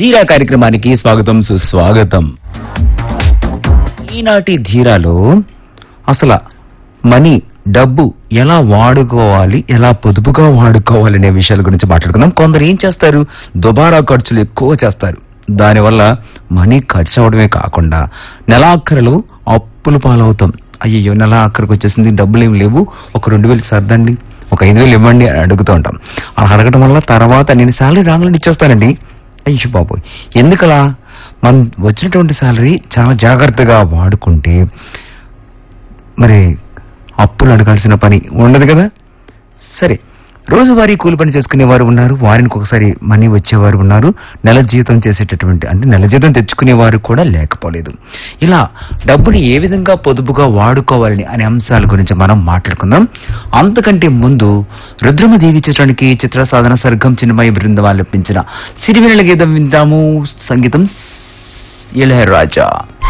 ధీరా కార్యక్రమానికి స్వాగతం సుస్వాగతం ఈనాటి ధీరాలో అసలు మనీ డబ్బు ఎలా వాడుకోవాలి ఎలా పొదుపుగా వాడుకోవాలి అనే విషయాల గురించి మాట్లాడుకుందాం కొందరు ఏం చేస్తారు దుబారా ఖర్చులు ఎక్కువ చేస్తారు దానివల్ల మనీ ఖర్చు అవడమే కాకుండా నెలాఖరులు అప్పులు పాలవుతాం అయ్యో నెల ఆఖరికి వచ్చేసింది డబ్బులు ఏమి లేవు ఒక రెండు వేలు సర్దండి ఒక ఐదు వేలు ఇవ్వండి అని అడుగుతూ ఉంటాం అలా అడగడం వల్ల తర్వాత నేను శాలరీ రాగానే ఇచ్చేస్తానండి అయ్యో బాబోయ్ ఎందుకలా మనం వచ్చినటువంటి శాలరీ చాలా జాగ్రత్తగా వాడుకుంటే మరి అప్పులు అడగాల్సిన పని ఉండదు కదా సరే రోజువారీ కూలి పని చేసుకునే వారు ఉన్నారు వారికి ఒకసారి మనీ వచ్చేవారు ఉన్నారు నెల జీతం చేసేటటువంటి అంటే నెల జీతం తెచ్చుకునే వారు కూడా లేకపోలేదు ఇలా డబ్బుని ఏ విధంగా పొదుపుగా వాడుకోవాలని అనే అంశాల గురించి మనం మాట్లాడుకుందాం అంతకంటే ముందు రుద్రమదేవి చిత్రానికి చిత్ర సాధన సర్గం చిన్నమయ బృందం ఆలపించిన సిరివెనెల గీతం విందాము సంగీతం ఇళయరాజా